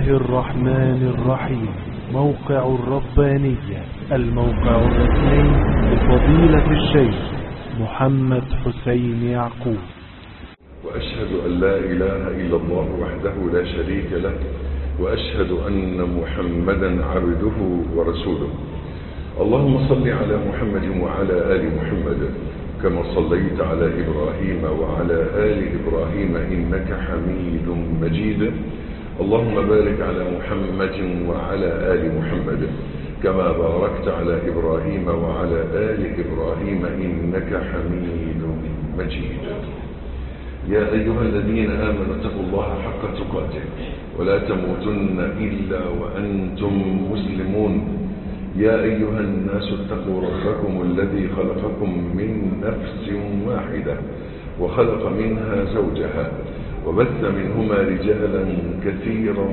الرحمن الرحيم موقع الربانية الموقع الرسمي لفضيلة الشيخ محمد حسين يعقوب وأشهد أن لا إله إلا الله وحده لا شريك له وأشهد أن محمدا عبده ورسوله اللهم صل على محمد وعلى آل محمد كما صليت على إبراهيم وعلى آل إبراهيم إنك حميد مجيد اللهم بارك على محمد وعلى آل محمد كما باركت على إبراهيم وعلى آل إبراهيم إنك حميد مجيد يا أيها الذين آمنوا اتقوا الله حق تقاته ولا تموتن إلا وأنتم مسلمون يا أيها الناس اتقوا ربكم الذي خلقكم من نفس واحدة وخلق منها زوجها وبث منهما رجالا كثيرا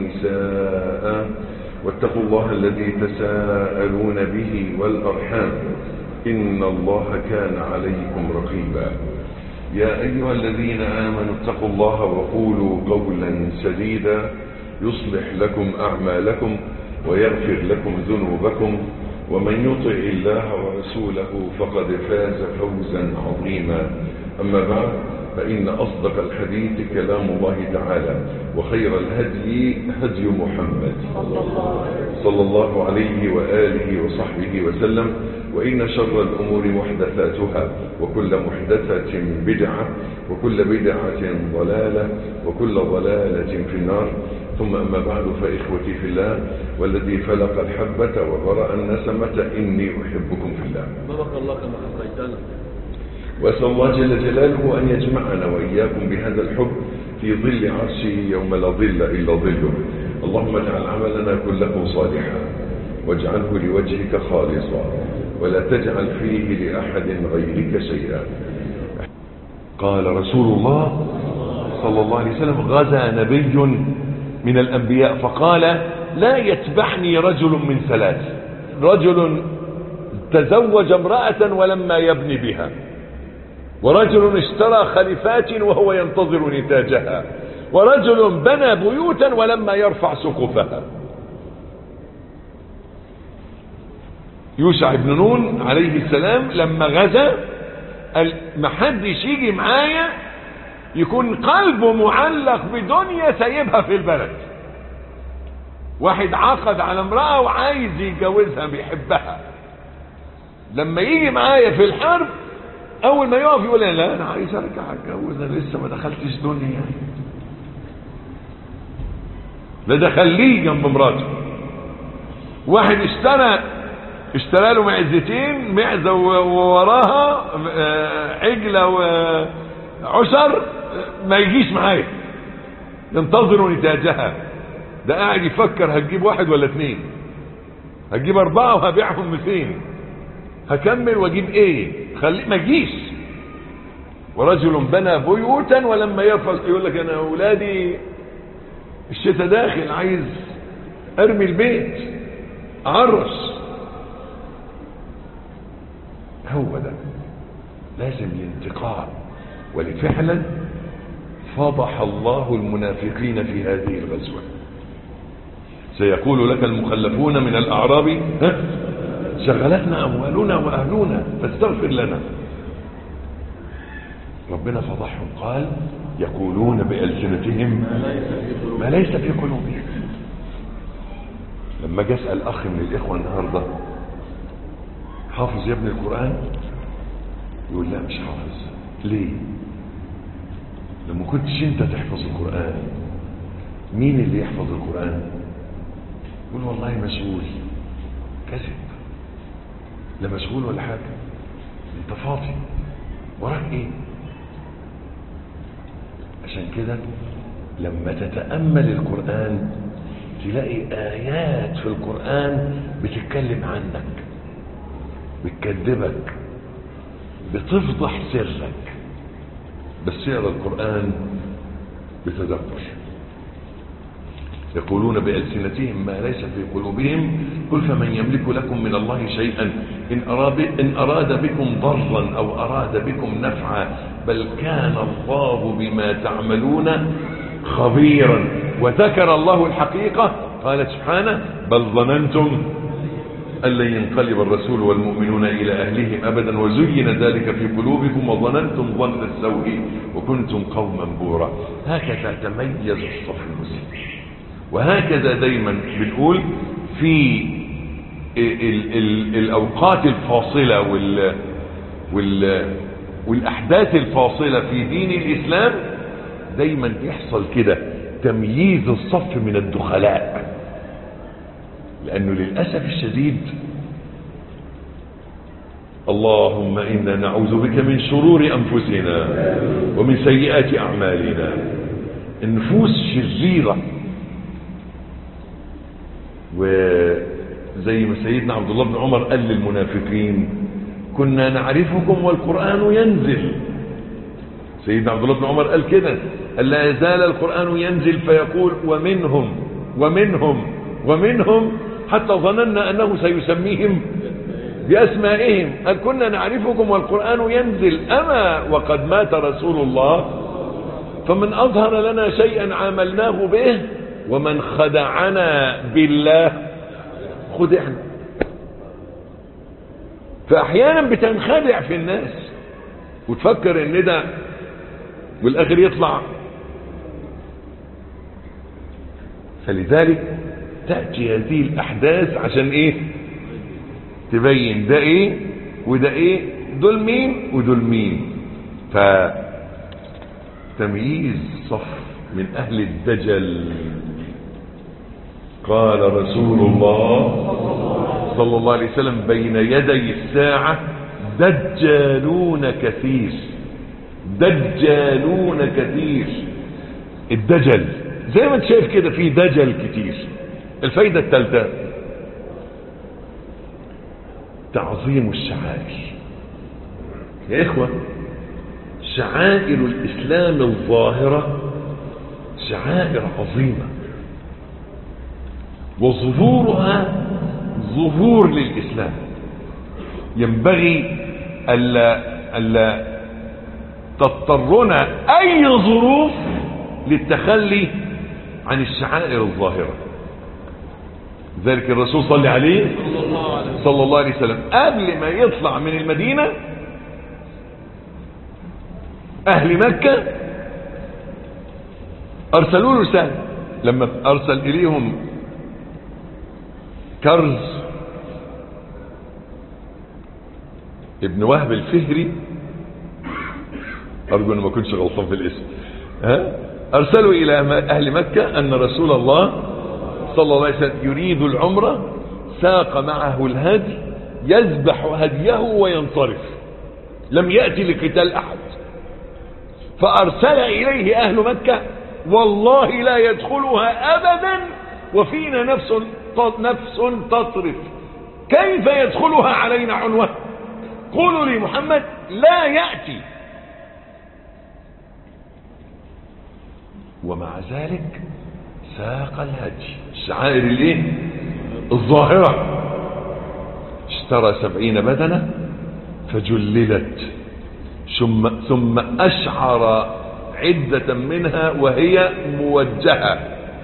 ونساء واتقوا الله الذي تساءلون به والأرحام إن الله كان عليكم رقيبا يا أيها الذين آمنوا اتقوا الله وقولوا قولا سديدا يصلح لكم أعمالكم ويغفر لكم ذنوبكم ومن يطع الله ورسوله فقد فاز فوزا عظيما أما بعد فإن أصدق الحديث كلام الله تعالى وخير الهدي هدي محمد صلى الله عليه وآله وصحبه وسلم وإن شر الأمور محدثاتها وكل محدثة بدعة وكل بدعة ضلالة وكل ضلالة في النار ثم أما بعد فإخوتي في الله والذي فلق الحبة وبرأ النسمة إني أحبكم في الله بارك الله كما حبيتنا وأسأل الله جل جلاله أن يجمعنا وإياكم بهذا الحب في ظل عرشه يوم لا ظل إلا ظله اللهم اجعل عملنا كله صالحا واجعله لوجهك خالصا ولا تجعل فيه لأحد غيرك شيئا قال رسول الله صلى الله عليه وسلم غزا نبي من الأنبياء فقال لا يتبعني رجل من ثلاث رجل تزوج امرأة ولما يبني بها ورجل اشترى خلفات وهو ينتظر نتاجها ورجل بنى بيوتا ولما يرفع سقفها يوشع بن نون عليه السلام لما غزا قال ما حدش يجي معايا يكون قلبه معلق بدنيا سايبها في البلد واحد عقد على امرأة وعايز يتجوزها بيحبها لما يجي معايا في الحرب اول ما يقف يقول لا انا عايز ارجع اتجوز انا لسه ما دخلتش دنيا لا ده خليه جنب مراته واحد اشترى اشترى له معزتين معزة ووراها عجلة وعشر ما يجيش معايا ينتظر نتاجها ده قاعد يفكر هتجيب واحد ولا اتنين هتجيب اربعة وهبيعهم بفين هكمل واجيب ايه خلي ما تجيش ورجل بنى بيوتا ولما يرفع يقول لك انا اولادي الشتاء داخل عايز ارمي البيت عرش هو ده لازم الانتقام ولفعلا فضح الله المنافقين في هذه الغزوة سيقول لك المخلفون من الأعراب ها شغلتنا أموالنا وأهلنا فاستغفر لنا ربنا فضحهم قال يقولون بألسنتهم ما ليس في قلوبهم لما جاء اسال اخ من الاخوه النهارده حافظ يا ابن القران يقول لا مش حافظ ليه لما كنتش انت تحفظ القران مين اللي يحفظ القران يقول والله مشغول كذب لا مشغول ولا حاجه انت فاضي وراك ايه عشان كده لما تتامل القران تلاقي آيات في القرآن بتتكلم عنك بتكذبك بتفضح سرك بس اقرا القرآن بتدبر يقولون بألسنتهم ما ليس في قلوبهم قل فمن يملك لكم من الله شيئا إن أراد, إن أراد بكم ضرا أو أراد بكم نفعا بل كان الله بما تعملون خبيرا وذكر الله الحقيقة قال سبحانه بل ظننتم أن لن ينقلب الرسول والمؤمنون إلى أهلهم أبدا وزين ذلك في قلوبكم وظننتم ظن السوء وكنتم قوما بورا هكذا تميز الصف المسلم وهكذا دايما بنقول في ال ال الأوقات الفاصلة وال وال والأحداث الفاصلة في دين الإسلام دايما يحصل كده تمييز الصف من الدخلاء لأنه للأسف الشديد اللهم إنا نعوذ بك من شرور أنفسنا ومن سيئات أعمالنا النفوس شريرة وزي ما سيدنا عبد الله بن عمر قال للمنافقين كنا نعرفكم والقرآن ينزل سيدنا عبد الله بن عمر قال كده قال لا يزال القرآن ينزل فيقول ومنهم ومنهم ومنهم حتى ظننا أنه سيسميهم بأسمائهم قال كنا نعرفكم والقرآن ينزل أما وقد مات رسول الله فمن أظهر لنا شيئا عاملناه به ومن خدعنا بالله خدعنا فأحيانا بتنخدع في الناس وتفكر ان ده والاخر يطلع فلذلك تأتي هذه الأحداث عشان إيه تبين ده إيه وده إيه دول مين ودول مين فتمييز صف من أهل الدجل قال رسول الله صلى الله عليه وسلم بين يدي الساعة دجالون كثير دجالون كثير الدجل زي ما انت شايف كده في دجل كتير الفايدة الثالثة تعظيم الشعائر يا إخوة شعائر الإسلام الظاهرة شعائر عظيمة وظهورها ظهور للإسلام ينبغي ألا, ألا تضطرنا أي ظروف للتخلي عن الشعائر الظاهرة ذلك الرسول صلى عليه صلى الله عليه وسلم قبل ما يطلع من المدينة أهل مكة أرسلوا له رسالة لما أرسل إليهم كرز ابن وهب الفهري أرجو أن ما كنتش غلطان في الاسم ها؟ أرسلوا إلى أهل مكة أن رسول الله صلى الله عليه وسلم يريد العمرة ساق معه الهدي يذبح هديه وينصرف لم يأتي لقتال أحد فأرسل إليه أهل مكة والله لا يدخلها أبدا وفينا نفس نفس تصرف كيف يدخلها علينا عنوة قولوا لي محمد لا يأتي ومع ذلك ساق الهدي الشعائر الايه الظاهرة اشترى سبعين بدنة فجللت ثم, ثم أشعر عدة منها وهي موجهة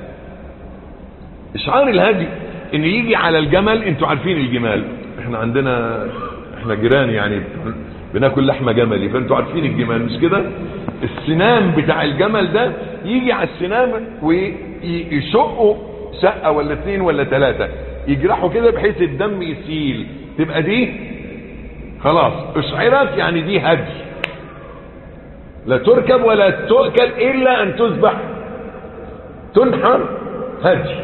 إشعار الهدي إن يجي على الجمل أنتوا عارفين الجمال إحنا عندنا إحنا جيران يعني بناكل لحمة جملي فأنتوا عارفين الجمال مش كده السنام بتاع الجمل ده يجي على السنام ويشقوا شقة ولا اثنين ولا ثلاثة يجرحوا كده بحيث الدم يسيل تبقى دي خلاص اشعرت يعني دي هدي لا تركب ولا تؤكل الا ان تذبح تنحر هدي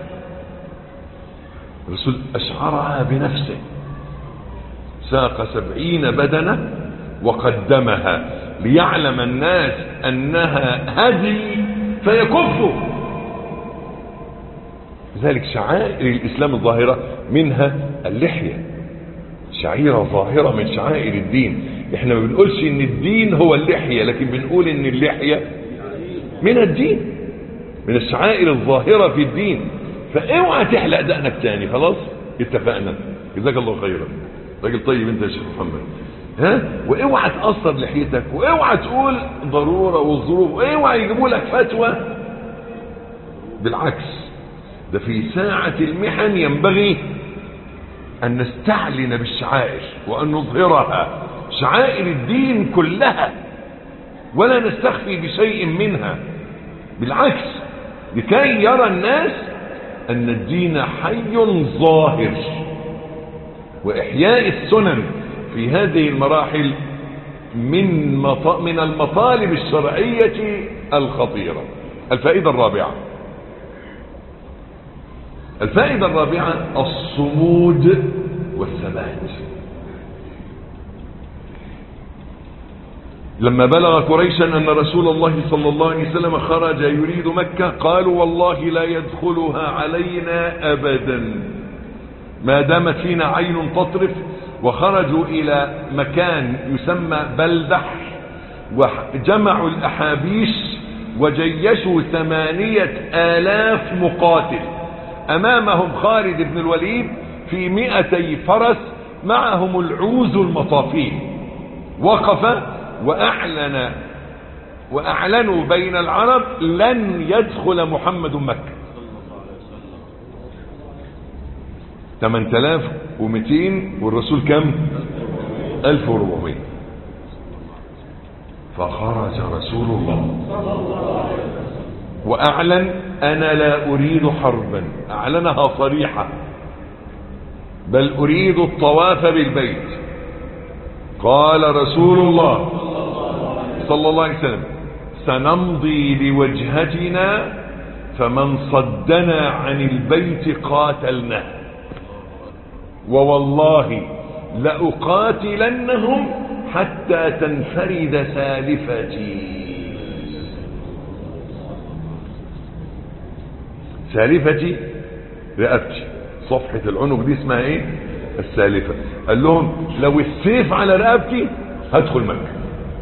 الرسول اشعرها بنفسه ساق سبعين بدنة وقدمها ليعلم الناس انها هدي فيكفوا ذلك شعائر الاسلام الظاهرة منها اللحية شعيرة ظاهرة من شعائر الدين احنا ما بنقولش ان الدين هو اللحية لكن بنقول ان اللحية من الدين من الشعائر الظاهرة في الدين فاوعى تحلق دقنك تاني خلاص اتفقنا جزاك الله خيرا راجل طيب انت يا شيخ محمد ها واوعى تقصر لحيتك واوعى تقول ضرورة والظروف واوعى يجيبوا لك فتوى بالعكس ده في ساعة المحن ينبغي أن نستعلن بالشعائر وأن نظهرها شعائر الدين كلها ولا نستخفي بشيء منها بالعكس لكي يرى الناس أن الدين حي ظاهر وإحياء السنن في هذه المراحل من مط... من المطالب الشرعية الخطيرة الفائدة الرابعة الفائدة الرابعة الصمود والثبات لما بلغ قريشا أن رسول الله صلى الله عليه وسلم خرج يريد مكة قالوا والله لا يدخلها علينا أبدا ما دامت فينا عين تطرف وخرجوا إلى مكان يسمى بلدح وجمعوا الأحابيش وجيشوا ثمانية آلاف مقاتل أمامهم خالد بن الوليد في مئتي فرس معهم العوز المطافين وقف وأعلن وأعلنوا بين العرب لن يدخل محمد مكة 8200 والرسول كم 1400 فخرج رسول الله وأعلن أنا لا أريد حربا أعلنها صريحة بل أريد الطواف بالبيت قال رسول الله صلى الله عليه وسلم سنمضي لوجهتنا فمن صدنا عن البيت قاتلناه ووالله لأقاتلنهم حتى تنفرد سالفتي سالفتي رقبتي صفحة العنق دي اسمها ايه السالفة قال لهم لو السيف على رقبتي هدخل مكة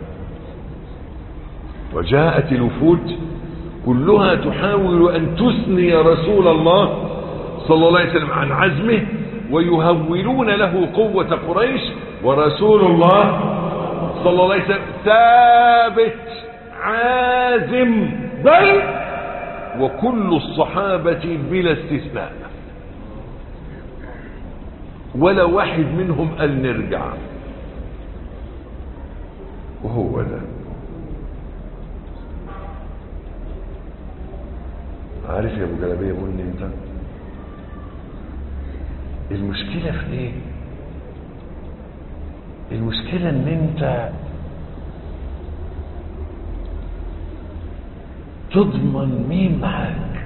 وجاءت الوفود كلها تحاول ان تثني رسول الله صلى الله عليه وسلم عن عزمه ويهولون له قوة قريش ورسول الله صلى الله عليه وسلم ثابت عازم بل وكل الصحابة بلا استثناء ولا واحد منهم قال نرجع وهو ده عارف يا ابو جلابيه بني انت المشكلة في ايه المشكلة ان انت تضمن مين معاك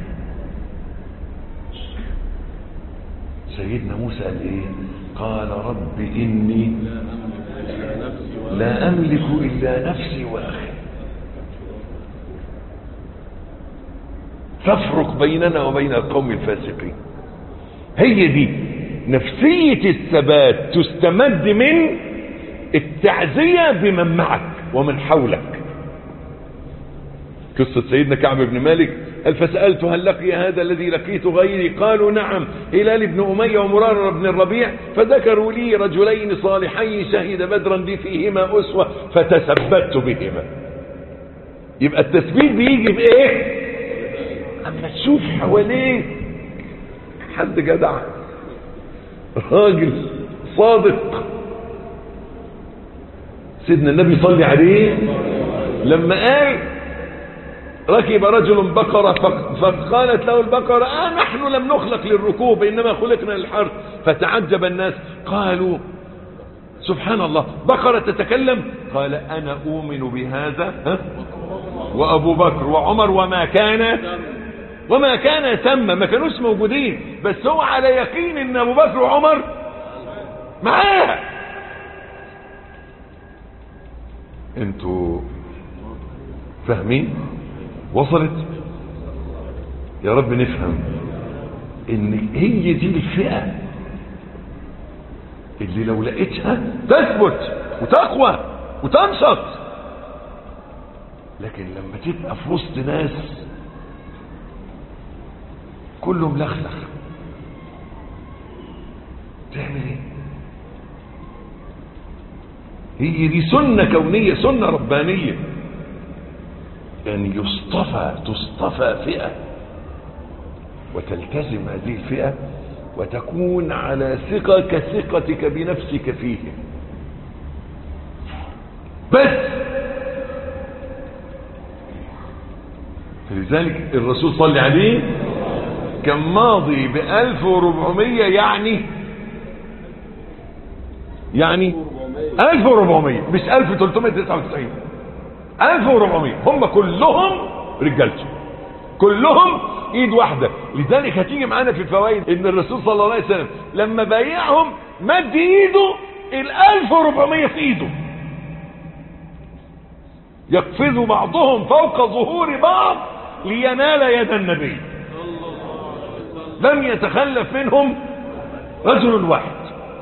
سيدنا موسى قال ايه قال رب اني لا املك الا نفسي واخي تفرق بيننا وبين القوم الفاسقين هي دي نفسية الثبات تستمد من التعزية بمن معك ومن حولك قصة سيدنا كعب بن مالك قال فسألت هل لقي هذا الذي لقيت غيري قالوا نعم هلال بن أمية ومرار بن الربيع فذكروا لي رجلين صالحين شهد بدرا لي فيهما أسوة فتثبت بهما يبقى التثبيت بيجي بإيه أما تشوف حواليك حد جدع راجل صادق سيدنا النبي صلى عليه لما قال ركب رجل بقرة فقالت له البقرة آه نحن لم نخلق للركوب إنما خلقنا للحرث فتعجب الناس قالوا سبحان الله بقرة تتكلم قال أنا أؤمن بهذا ها؟ وأبو بكر وعمر وما كان وما كان ثم ما كانوش موجودين بس هو على يقين ان ابو بكر وعمر معاه انتوا فاهمين وصلت يا رب نفهم ان هي دي الفئة اللي لو لقيتها تثبت وتقوى وتنشط لكن لما تبقى في وسط ناس كله ملخلخ تعمل ايه هي دي سنة كونية سنة ربانية ان يصطفى تصطفى فئة وتلتزم هذه الفئة وتكون على ثقة كثقتك بنفسك فيهم بس فلذلك الرسول صلى عليه كان ماضي ب 1400 يعني يعني 1400 مش 1399 1400 هم كلهم رجالته كلهم ايد واحدة لذلك هتيجي معانا في الفوائد ان الرسول صلى الله عليه وسلم لما بايعهم مد ايده ال 1400 في ايده يقفز بعضهم فوق ظهور بعض لينال يد النبي لم يتخلف منهم رجل واحد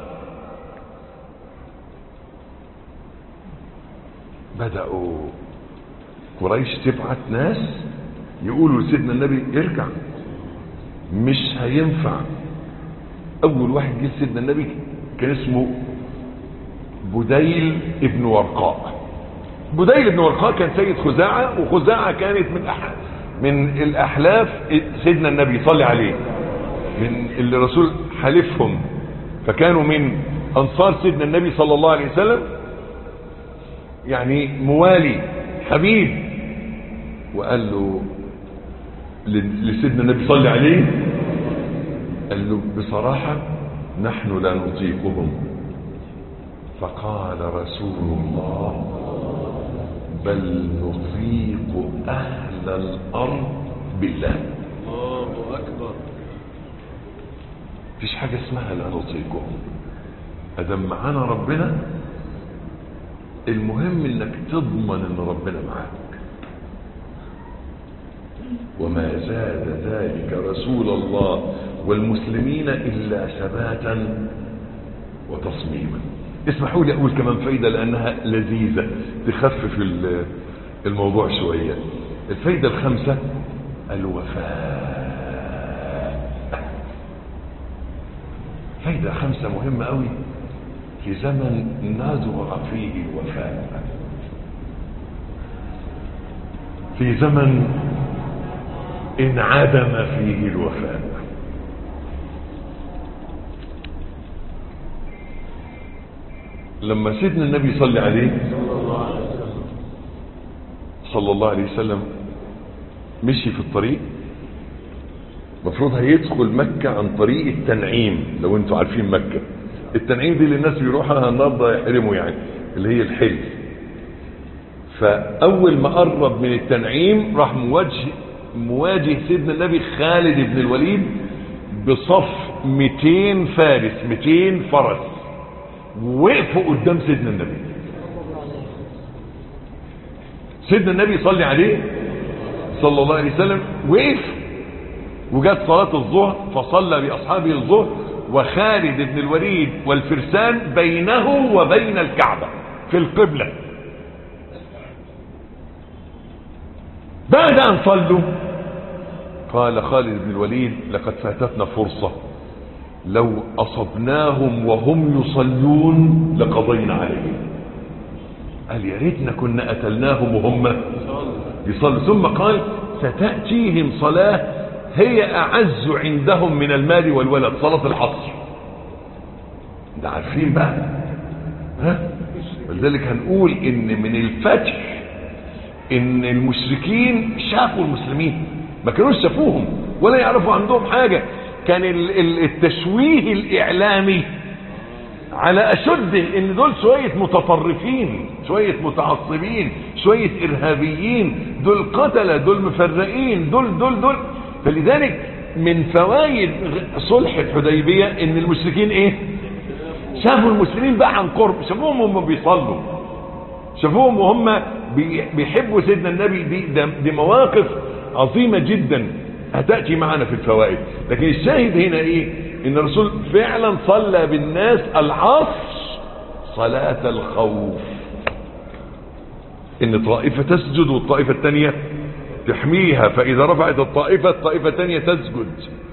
بدأوا قريش تبعت ناس يقولوا لسيدنا النبي ارجع مش هينفع اول واحد جه سيدنا النبي كان اسمه بديل ابن ورقاء بديل ابن ورقاء كان سيد خزاعة وخزاعة كانت من أح... من الأحلاف سيدنا النبي صلى عليه من اللي الرسول حلفهم فكانوا من أنصار سيدنا النبي صلى الله عليه وسلم يعني موالي حبيب وقال له لسيدنا النبي صلى عليه قال له بصراحة نحن لا نطيقهم فقال رسول الله بل نطيق أهل الأرض بالله الله أكبر مفيش حاجة اسمها لا نطيقهم أدم معانا ربنا المهم انك تضمن ان ربنا معاك وما زاد ذلك رسول الله والمسلمين الا ثباتا وتصميما اسمحوا لي اقول كمان فايده لانها لذيذه تخفف ال- الموضوع شويه الفايده الخامسه الوفاء فايده خامسه مهمه قوي في زمن نذر فيه الوفاء في زمن انعدم فيه الوفاء لما سيدنا النبي صلى عليه صلى الله عليه وسلم مشي في الطريق المفروض هيدخل مكة عن طريق التنعيم لو انتوا عارفين مكة التنعيم دي اللي الناس بيروحها النهارده يحرموا يعني اللي هي الحل فاول ما قرب من التنعيم راح مواجه مواجه سيدنا النبي خالد بن الوليد بصف 200 فارس 200 فرس وقفوا قدام سيدنا النبي سيدنا النبي صلى عليه صلى الله عليه وسلم وقف وجت صلاة الظهر فصلى بأصحابه الظهر وخالد بن الوليد والفرسان بينه وبين الكعبة في القبلة بعد أن صلوا قال خالد بن الوليد لقد فاتتنا فرصة لو أصبناهم وهم يصلون لقضينا عليهم قال يا ريتنا كنا قتلناهم وهم يصلوا ثم قال ستأتيهم صلاة هي أعز عندهم من المال والولد صلاة العصر ده عارفين بقى ها ولذلك هنقول ان من الفتح ان المشركين شافوا المسلمين ما كانوش شافوهم ولا يعرفوا عندهم حاجة كان ال- ال- التشويه الاعلامي على اشده ان دول شوية متطرفين شوية متعصبين شوية ارهابيين دول قتلة دول مفرقين دول دول دول فلذلك من فوائد غ- صلح الحديبية ان المشركين ايه شافوا المسلمين بقى عن قرب شافوهم وهم بيصلوا شافوهم وهم بي- بيحبوا سيدنا النبي دي, ده- دي مواقف عظيمة جدا هتأتي معنا في الفوائد لكن الشاهد هنا ايه ان الرسول فعلا صلى بالناس العصر صلاة الخوف ان طائفة تسجد والطائفة الثانية تحميها فاذا رفعت الطائفة الطائفة الثانية تسجد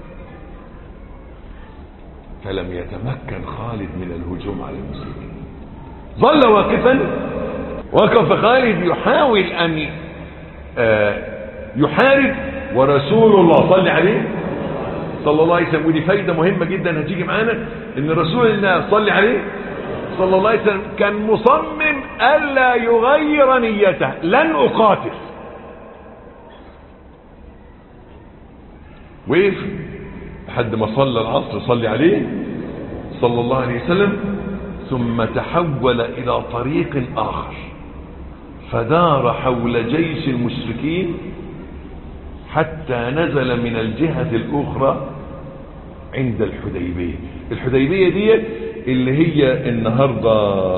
فلم يتمكن خالد من الهجوم على المسلمين ظل واقفا وقف خالد يحاول ان آه، يحارب ورسول الله صلى عليه صلى الله عليه وسلم ودي فايدة مهمة جدا هتيجي معانا ان رسول الله صلي عليه صلى الله عليه وسلم كان مصمم ألا يغير نيته لن أقاتل وقف لحد ما صلى العصر صلي عليه صلى الله عليه وسلم ثم تحول إلى طريق آخر فدار حول جيش المشركين حتى نزل من الجهة الأخرى عند الحديبية الحديبية دي اللي هي النهاردة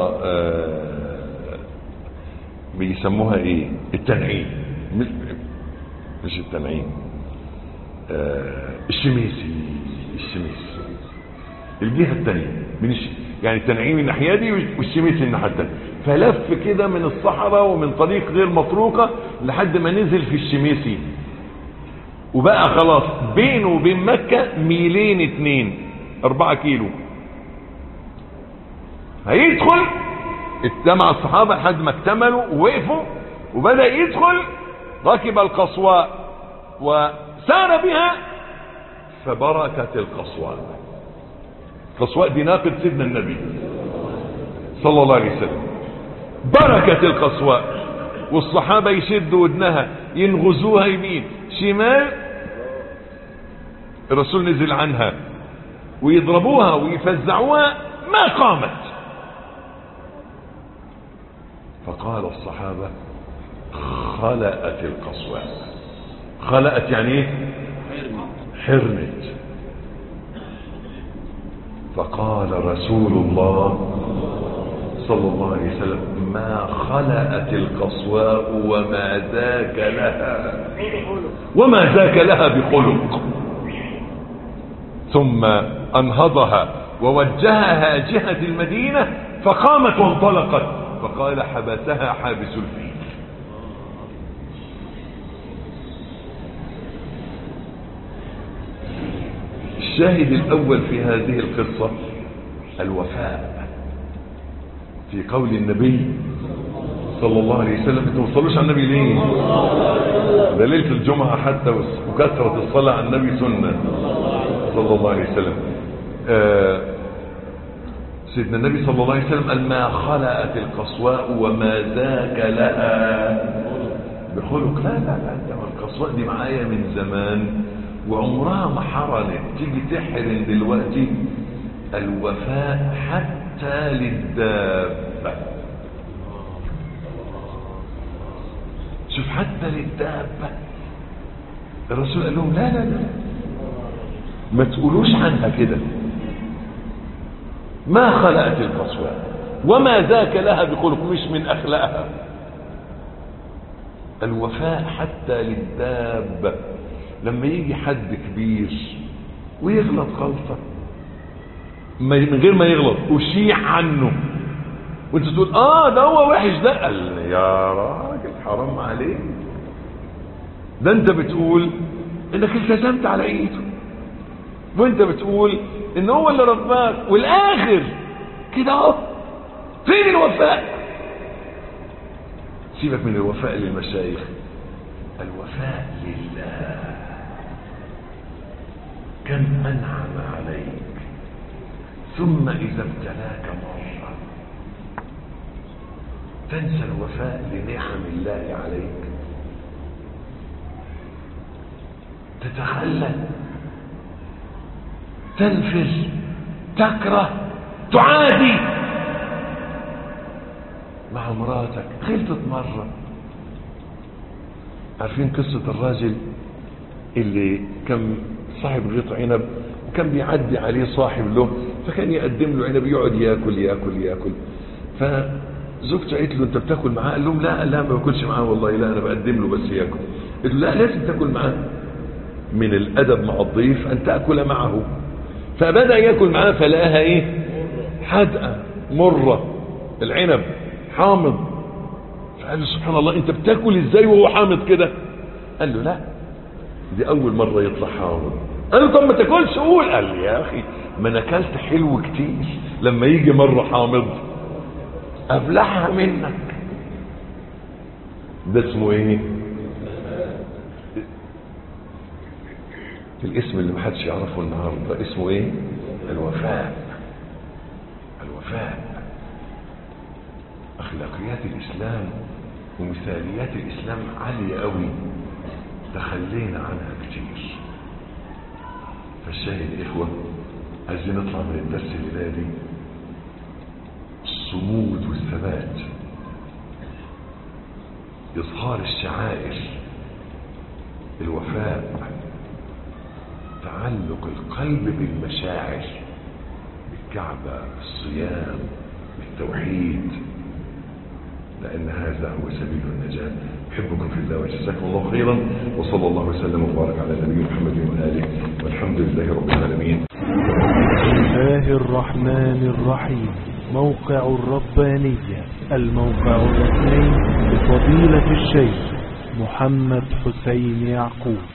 آه بيسموها ايه التنعيم مش, مش التنعيم آه الشميسي الشميس الجهة التانية من الش... يعني التنعيم الناحية دي والشميسي الناحية التانية فلف كده من الصحراء ومن طريق غير مطروقة لحد ما نزل في الشميسي وبقى خلاص بينه وبين مكة ميلين اتنين اربعة كيلو هيدخل اجتمع الصحابة لحد ما اكتملوا ووقفوا وبدأ يدخل ركب القصواء وسار بها فبركت القصواء القصواء دي ناقة سيدنا النبي صلى الله عليه وسلم بركت القصواء والصحابة يشدوا ودنها ينغزوها يمين شمال الرسول نزل عنها ويضربوها ويفزعوها ما قامت فقال الصحابة خلأت القصواء خلأت يعني ايه حرمت فقال رسول الله صلى الله عليه وسلم ما خلأت القصواء وما ذاك لها وما ذاك لها بخلق ثم انهضها ووجهها جهة المدينة فقامت وانطلقت فقال حبسها حابس الفيل الشاهد الأول في هذه القصة الوفاء في قول النبي صلى الله عليه وسلم انتوا وصلوش على النبي ليه ده ليلة الجمعة حتى وكثرة الصلاة على النبي سنة صلى الله عليه وسلم آه سيدنا النبي صلى الله عليه وسلم قال ما خلأت القصواء وما ذاك لها بخلق لا لا لا ده القصواء دي معايا من زمان وعمرها ما حرنت تيجي تحرن دلوقتي الوفاء حتى للدابة شوف حتى للدابة الرسول قال لهم لا لا لا ما تقولوش عنها كده ما خلقت القصواء وما ذاك لها بخلق مش من أخلاقها الوفاء حتى للدابة لما يجي حد كبير ويغلط غلطة من غير ما يغلط وشيع عنه وانت تقول اه ده هو وحش ده قال يا راجل حرام عليك ده انت بتقول انك التزمت على ايده وانت بتقول ان هو اللي رباك والاخر كده اهو فين الوفاء سيبك من الوفاء للمشايخ الوفاء لله كم انعم عليك ثم اذا ابتلاك مره تنسى الوفاء لنعم الله عليك تتخلى تنفر تكره تعادي مع مراتك غلطت مرة عارفين قصة الراجل اللي كان صاحب غيط عنب وكان بيعدي عليه صاحب له فكان يقدم له عنب يقعد ياكل ياكل ياكل فزوجته قالت له انت بتاكل معاه قال لهم لا لا ما باكلش معاه والله لا انا بقدم له بس ياكل قلت له لا لازم تاكل معاه من الادب مع الضيف ان تاكل معه فبدا ياكل معاه فلقاها ايه حدقه مره العنب حامض فقال له سبحان الله انت بتاكل ازاي وهو حامض كده قال له لا دي اول مره يطلع حامض قال له طب ما تاكلش قول قال لي يا اخي ما انا اكلت حلو كتير لما يجي مره حامض ابلعها منك ده اسمه ايه الاسم اللي محدش يعرفه النهارده اسمه ايه الوفاء الوفاء اخلاقيات الاسلام ومثاليات الاسلام عاليه قوي تخلينا عنها كتير فالشاهد يا اخوه عايزين نطلع من الدرس الليله دي الصمود والثبات اظهار الشعائر الوفاء تعلق القلب بالمشاعر بالكعبة بالصيام بالتوحيد لأن هذا هو سبيل النجاة أحبكم في الله وجزاكم الله خيرا وصلى الله وسلم وبارك على نبينا محمد وآله والحمد لله رب العالمين بسم الله الرحمن الرحيم موقع الربانية الموقع الرسمي لفضيلة الشيخ محمد حسين يعقوب